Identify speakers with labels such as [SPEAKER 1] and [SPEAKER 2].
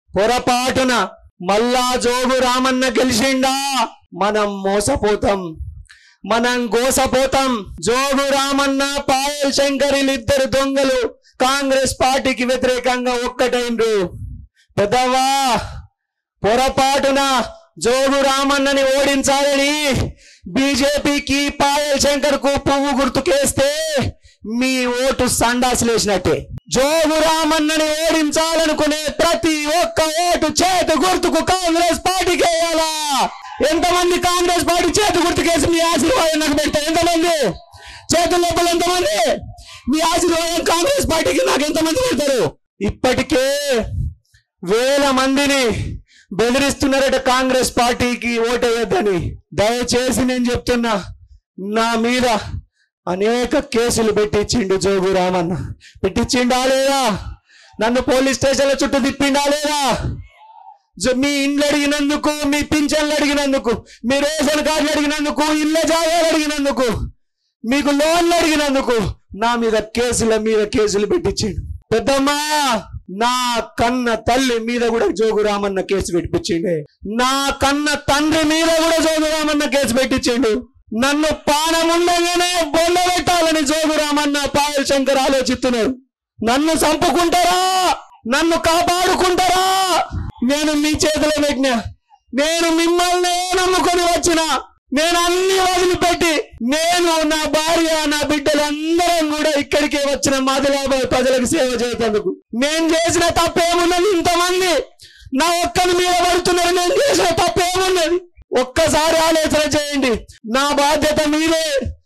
[SPEAKER 1] పొరపాటున మళ్ళా జోగు రామన్న గెలిచిండా మనం మోసపోతాం మనం గోసపోతాం జోగు రామన్న పాయల్ శంకరిలు ఇద్దరు దొంగలు కాంగ్రెస్ పార్టీకి వ్యతిరేకంగా ఒక్కటైండ్రు పెద్దవా పొరపాటున జోగు రామన్నని ఓడించాలని బీజేపీకి పాయల్ శంకర్ కు పువ్వు గుర్తుకేస్తే మీ ఓటు సండాసులేసినట్టే జోగు రామన్నని ఓడించాలనుకునే ప్రతి ఒక్క ఓటు చేతు గుర్తుకు కాంగ్రెస్ పార్టీకి వేయాలా ఎంతమంది కాంగ్రెస్ పార్టీ చేతు గుర్తుకేసి మీ ఆశీర్వాదం నాకు పెడతారు ఎంతమంది చేతుల లోపల ఎంతమంది మీ ఆశీర్వాదం కాంగ్రెస్ పార్టీకి నాకు ఎంతమంది పెడతారు ఇప్పటికే వేల మందిని బెదిరిస్తున్నారట కాంగ్రెస్ పార్టీకి ఓటేయొద్దని దయచేసి నేను చెప్తున్నా నా మీద అనేక కేసులు పెట్టించిండు జోగు రామన్న పెట్టించిండా లేదా నన్ను పోలీస్ స్టేషన్ల చుట్టూ తిప్పిండా లేదా జ- మీ ఇండ్లు అడిగినందుకు మీ పింఛన్లు అడిగినందుకు మీ రేషన్ కార్డులు అడిగినందుకు ఇళ్ళ జాగాలు అడిగినందుకు మీకు లోన్లు అడిగినందుకు నా మీద కేసుల మీద కేసులు పెట్టించిండు పెద్దమ్మా నా కన్న తల్లి మీద కూడా జోగు రామన్న కేసు పెట్టించిండే నా కన్న తండ్రి మీద కూడా జోగు రామన్న కేసు పెట్టించిండు నన్ను పానముండగానే బొండ పెట్టాలని జోగు రామన్న పాయల్ శంకర్ ఆలోచిస్తున్నారు నన్ను చంపుకుంటారా నన్ను కాపాడుకుంటారా నేను మీ చేతిలో పెట్టినా నేను మిమ్మల్ని నమ్ముకొని వచ్చిన నేను అన్ని వదిలిపెట్టి నేను నా భార్య నా బిడ్డలు అందరం కూడా ఇక్కడికే వచ్చిన మాదిలాబాద్ ప్రజలకు సేవ చేసేందుకు నేను చేసిన తప్పేమున్నది ఇంతమంది నా ఒక్కని మీద పడుతున్నారు నేను చేసిన తప్పేమున్నది ఒక్కసారి ఆలోచన చేయండి నా బాధ్యత మీదే